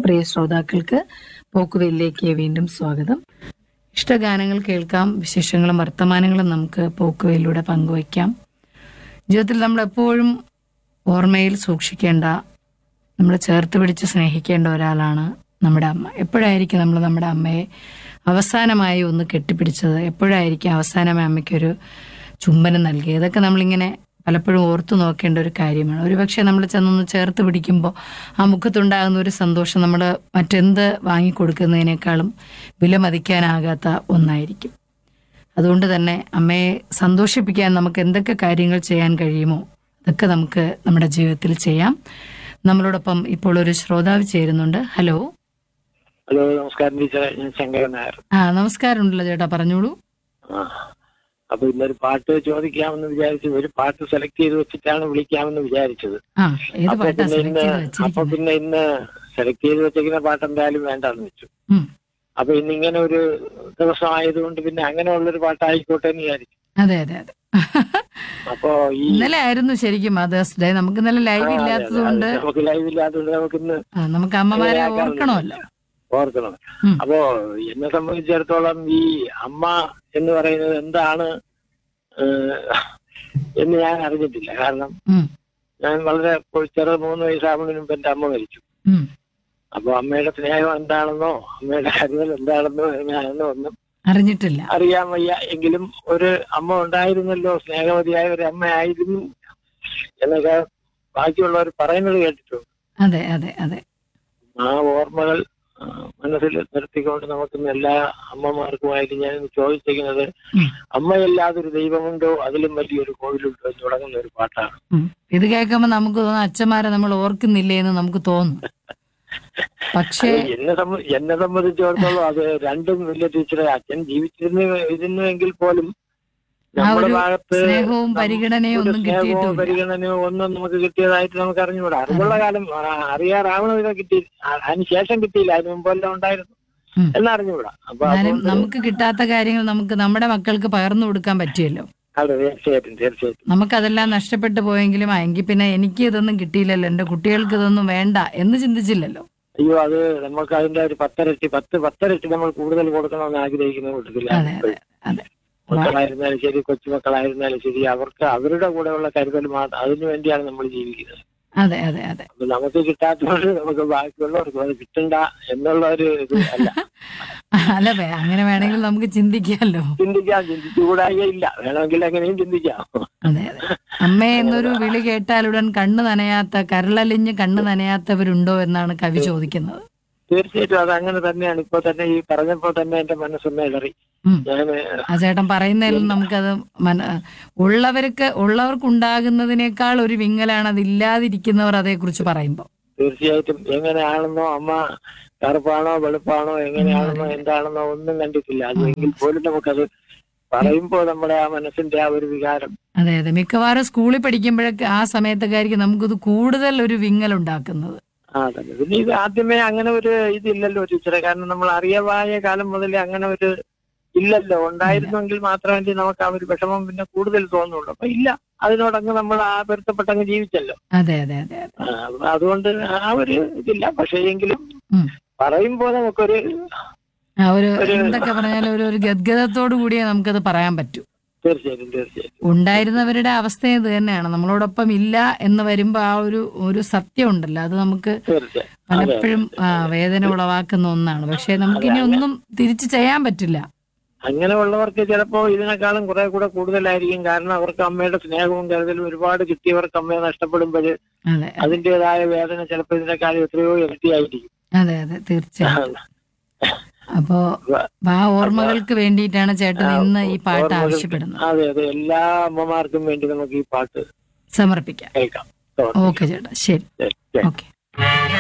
പ്രിയ ശ്രോതാക്കൾക്ക് പോക്കുവെല്ലിലേക്ക് വീണ്ടും സ്വാഗതം ഇഷ്ടഗാനങ്ങൾ കേൾക്കാം വിശേഷങ്ങളും വർത്തമാനങ്ങളും നമുക്ക് പോക്കുവയിലൂടെ പങ്കുവയ്ക്കാം ജീവിതത്തിൽ നമ്മൾ എപ്പോഴും ഓർമ്മയിൽ സൂക്ഷിക്കേണ്ട നമ്മൾ ചേർത്ത് പിടിച്ച് സ്നേഹിക്കേണ്ട ഒരാളാണ് നമ്മുടെ അമ്മ എപ്പോഴായിരിക്കും നമ്മൾ നമ്മുടെ അമ്മയെ അവസാനമായി ഒന്ന് കെട്ടിപ്പിടിച്ചത് എപ്പോഴായിരിക്കും അവസാനമായി അമ്മയ്ക്കൊരു ചുംബനം നൽകിയത് ഇതൊക്കെ നമ്മളിങ്ങനെ പലപ്പോഴും ഓർത്തു നോക്കേണ്ട ഒരു കാര്യമാണ് ഒരുപക്ഷെ നമ്മൾ ചെന്നൊന്ന് ചേർത്ത് പിടിക്കുമ്പോൾ ആ മുഖത്തുണ്ടാകുന്ന ഒരു സന്തോഷം നമ്മൾ മറ്റെന്ത് വാങ്ങിക്കൊടുക്കുന്നതിനേക്കാളും വിലമതിക്കാനാകാത്ത ഒന്നായിരിക്കും അതുകൊണ്ട് തന്നെ അമ്മയെ സന്തോഷിപ്പിക്കാൻ നമുക്ക് എന്തൊക്കെ കാര്യങ്ങൾ ചെയ്യാൻ കഴിയുമോ അതൊക്കെ നമുക്ക് നമ്മുടെ ജീവിതത്തിൽ ചെയ്യാം നമ്മളോടൊപ്പം ഇപ്പോൾ ഒരു ശ്രോതാവ് ചേരുന്നുണ്ട് ഹലോ ഹലോ നമസ്കാരം ടീച്ചറെ ഞാൻ ശങ്കരൻ നായർ ആ നമസ്കാരമുണ്ടല്ലോ ചേട്ടാ പറഞ്ഞോളൂ ആ അപ്പൊ ഇന്നൊരു പാട്ട് ചോദിക്കാമെന്ന് വിചാരിച്ചു ഒരു പാട്ട് സെലക്ട് ചെയ്ത് വെച്ചിട്ടാണ് വിളിക്കാമെന്ന് വിചാരിച്ചത് ആ ഏത് അപ്പൊ പാട്ടാ പിന്നെ സെലക്ട് ഇന്ന് ചെയ്ത് അപ്പൊ വെച്ചിരിക്കുന്നത് പിന്നെ ഇന്ന് സെലക്ട് ചെയ്ത് വെച്ചിരിക്കുന്ന പാട്ട് എന്തായാലും വേണ്ടെന്ന് വെച്ചു ഉം. അപ്പൊ ഇന്ന് ഇങ്ങനെ ഒരു ദിവസം ആയതുകൊണ്ട് പിന്നെ അങ്ങനെയുള്ളൊരു പാട്ടായിക്കോട്ടെ എന്ന് വിചാരിച്ചു അതെ അതെ അതെ അപ്പൊ ഈ ഇന്നലെ ആയിരുന്നു ശരിക്കും മദേഴ്സ് ഡേ നമുക്ക് ഇന്നലെ ലൈവ് ആ, അതെ, അതെ, ഇല്ലാത്തത് കൊണ്ട് അത് നമുക്ക് ലൈവ് ഇല്ലാത്തതുകൊണ്ട് നമുക്ക് ഇന്ന് ആ, നമുക്ക് അമ്മമാരെ ആക്കാവുന്നതേ ഓർക്കണമല്ലോ ഓർക്കണം ഉം. അപ്പോ എന്നെ സംബന്ധിച്ചിടത്തോളം ഈ അമ്മ എന്ന് പറയുന്നത് എന്താണ് ഏഹ്, എന്ന് ഞാൻ അറിഞ്ഞിട്ടില്ല കാരണം ഉം, ഞാൻ വളരെ കൊ- ചെറു മൂന്ന് വയസ്സാകുന്നതിന് മുമ്പ് എന്റെ അമ്മ മരിച്ചു ഉം. അപ്പൊ അമ്മയുടെ സ്നേഹം എന്താണെന്നോ അമ്മയുടെ കരുതൽ എന്താണെന്നോ ഞാനൊന്നും ഒന്നും അറിഞ്ഞിട്ടില്ല അറിയാൻ വയ്യ എങ്കിലും ഒരു അമ്മ ഉണ്ടായിരുന്നല്ലോ സ്നേഹവതിയായ ഒരു അമ്മയായിരുന്നു എന്നൊക്കെ ബാക്കിയുള്ളവർ പറയുന്നത് കേട്ടിട്ടുണ്ട് അതെ അതെ അതെ ആ ഓർമ്മകൾ ആ, മനസ്സിൽ നിർത്തിക്കൊണ്ട് നമുക്ക് ഇന്ന് എല്ലാ അമ്മമാർക്കുമായിട്ട് ഞാൻ ഇന്ന് ചോദിച്ചിരിക്കുന്നത് ഉം. അമ്മയല്ലാതെ ഒരു ദൈവമുണ്ടോ അതിലും വലിയൊരു കോവിലുണ്ടോ എന്ന് തുടങ്ങുന്ന ഒരു പാട്ടാണ് ഉം. ഇത് കേൾക്കുമ്പോൾ നമുക്ക് തോന്നും അച്ഛന്മാരെ നമ്മൾ ഓർക്കുന്നില്ലേ എന്ന് നമുക്ക് തോന്നും പക്ഷേ അത് എന്നെ സംബ- എന്നെ സംബന്ധിച്ചിടത്തോളം അത് രണ്ടും വലിയ ടീച്ചറെ അച്ഛൻ ജീവിച്ചിരുന്നു ഇരുന്നുവെങ്കിൽ പോലും ആ നമ്മുടെ ഒരു ഭാഗത്ത് സ്നേഹവും നം- പരിഗണനയും ഒരു ഒന്നും സ്നേഹമോ കിട്ടിയിട്ടില്ല പരിഗണനയോ ഒന്നും നമുക്ക് കിട്ടിയതായിട്ട് നമുക്ക് അറിഞ്ഞുകൂടാ അറിവുള്ള കാലം ആ, അറിയാറാവണതൊക്കെ കിട്ടി ആ- അതിന് ശേഷം കിട്ടിയില്ല അതിന് മുമ്പെല്ലാം ഉണ്ടായിരുന്നു ഉം. എന്നറിഞ്ഞുകൂടാ അപ്പൊ എന്നാലും അതുകൊണ്ട് നമുക്ക് കിട്ടാത്ത കാര്യങ്ങൾ നമുക്ക് നമ്മുടെ മക്കൾക്ക് പകർന്നു കൊടുക്കാൻ പറ്റുമല്ലോ അതെ തീർച്ചയായിട്ടും തീർച്ചയായിട്ടും നമുക്കതെല്ലാം നഷ്ടപ്പെട്ടു പോയെങ്കിലും ആ, എങ്കിൽ പിന്നെ എനിക്ക് ഇതൊന്നും കിട്ടിയില്ലല്ലോ എന്റെ കുട്ടികൾക്ക് ഇതൊന്നും വേണ്ട എന്ന് ചിന്തിച്ചില്ലല്ലോ അയ്യോ അത് നമുക്ക് അതിന്റെ ഒരു പത്തരട്ടി പത്ത് പത്തരട്ടി നമ്മൾ കൂടുതൽ കൊടുക്കണമെന്ന് ആഗ്രഹിക്കുന്ന കൂട്ടത്തില്ല അതെ അതെ അതെ മക്കളായിരുന്നാലും ശരി കൊച്ചുമക്കളായിരുന്നാലും ശരി അവർക്ക് അവരുടെ കൂടെയുള്ള കരുതൽ മാത്രം അതിനു വേണ്ടിയാണ് നമ്മൾ ജീവിക്കുന്നത് അതെ അതെ അതെ അപ്പൊ നമുക്ക് കിട്ടാത്തതുകൊണ്ട് നമുക്ക് ബാക്കിയുള്ളവർക്ക് അത് കിട്ടണ്ട എന്നുള്ള ഒരു ഇത് അല്ല അല്ല വേ- അങ്ങനെ വേണമെങ്കിൽ നമുക്ക് ചിന്തിക്കാമല്ലോ ചിന്തിക്കാം ചിന്തിച്ചുകൂടായില്ല വേണമെങ്കിൽ അങ്ങനെയും ചിന്തിക്കാം അതെ അതെ അമ്മേ എന്നൊരു വിളി കേട്ടാലുടൻ കണ്ണ് നനയാത്ത കരളലിഞ്ഞ് കണ്ണ് നനയാത്തവരുണ്ടോ എന്നാണ് കവി ചോദിക്കുന്നത് തീർച്ചയായിട്ടും അത് അങ്ങനെ തന്നെയാണ് ഇപ്പൊ തന്നെ ഈ പറഞ്ഞപ്പോ തന്നെ എന്റെ മനസ്സൊന്ന് ഇടറി ഉം. ഞാൻ ആ ചേട്ടൻ പറയുന്നതിൽ നമുക്കത് മന ഉള്ളവർക്ക് ഉള്ളവർക്ക് ഉണ്ടാകുന്നതിനേക്കാൾ ഒരു വിങ്ങലാണ് അത് ഇല്ലാതിരിക്കുന്നവർ അതേക്കുറിച്ച് പറയുമ്പോൾ തീർച്ചയായിട്ടും എങ്ങനെയാണെന്നോ അമ്മ കറുപ്പാണോ വെളുപ്പാണോ എങ്ങനെയാണെന്നോ എന്താണെന്നോ ഒന്നും കണ്ടിട്ടില്ല അത് എങ്കിൽ പോലും നമുക്കത് പറയുമ്പോൾ നമ്മുടെ ആ മനസ്സിന്റെ ആ ഒരു വികാരം അതെ അതെ മിക്കവാറും സ്കൂളിൽ പഠിക്കുമ്പോഴൊക്കെ ആ സമയത്തൊക്കെ ആയിരിക്കും നമുക്കിത് കൂടുതൽ ഒരു വിങ്ങൽ ഉണ്ടാക്കുന്നത് ആ തന്നെ പിന്നെ ഇത് ആദ്യമേ അങ്ങനെ ഒരു ഇതില്ലല്ലോ ടീച്ചറെ കാരണം നമ്മൾ അറിയവായ കാലം മുതലേ അങ്ങനെ ഒരു ഇല്ലല്ലോ ഉണ്ടായിരുന്നെങ്കിൽ മാത്രമേ നമുക്ക് ആ ഒരു വിഷമം പിന്നെ കൂടുതൽ തോന്നുള്ളൂ അപ്പൊ ഇല്ല അതിനോടങ്ങ് നമ്മൾ ആ പൊരുത്തപ്പെട്ടങ്ങ് ജീവിച്ചല്ലോ അതെ അതെ അതെ അതെ ആ, അതുകൊണ്ട് ആ ഒരു ഇതില്ല പക്ഷേ എങ്കിലും ഉം. പറയുമ്പോൾ നമുക്കൊരു ആ ഒരു ഒരു- എന്തൊക്കെ പറഞ്ഞാലും ഒരു ഒരു ഗദ്ഗതത്തോടു കൂടിയേ നമുക്കത് പറയാൻ പറ്റൂ തീർച്ചയായിട്ടും തീർച്ചയായിട്ടും ഉണ്ടായിരുന്നവരുടെ അവസ്ഥ ഇത് തന്നെയാണ് നമ്മളോടൊപ്പം ഇല്ല എന്ന് വരുമ്പോ ആ ഒരു ഒരു സത്യം ഉണ്ടല്ലോ അത് നമുക്ക് തീർച്ചയായും അതെ പലപ്പോഴും ആ, വേദന ഉളവാക്കുന്ന ഒന്നാണ് പക്ഷെ നമുക്കിനി ഒന്നും തിരിച്ചു ചെയ്യാൻ പറ്റില്ല അങ്ങനെയുള്ളവർക്ക് ചിലപ്പോ ഇതിനേക്കാളും കുറെ കൂടെ കൂടുതലായിരിക്കും കാരണം അവർക്ക് അമ്മയുടെ സ്നേഹവും കരുതലും ഒരുപാട് കിട്ടിയവർക്ക് അമ്മയെ നഷ്ടപ്പെടുമ്പോൾ അതെ അതിന്റേതായ വേദന ചിലപ്പോൾ ഇതിനേക്കാളും എത്രയോ ഇരട്ടിയായിരിക്കും അതെ അതെ തീർച്ചയായും അപ്പോ ആ ഓർമ്മകൾക്ക് വേണ്ടിയിട്ടാണ് ചേട്ടൻ ഇന്ന് ഈ പാട്ട് ഓർമ്മകൾ- ആവശ്യപ്പെടുന്നത് അതെ അതെ എല്ലാ അമ്മമാർക്കും വേണ്ടി നമുക്ക് ഈ പാട്ട് സമർപ്പിക്കാം കേൾക്കാം ഓക്കെ ചേട്ടാ ശരി ശരി, ശരി. ഓക്കെ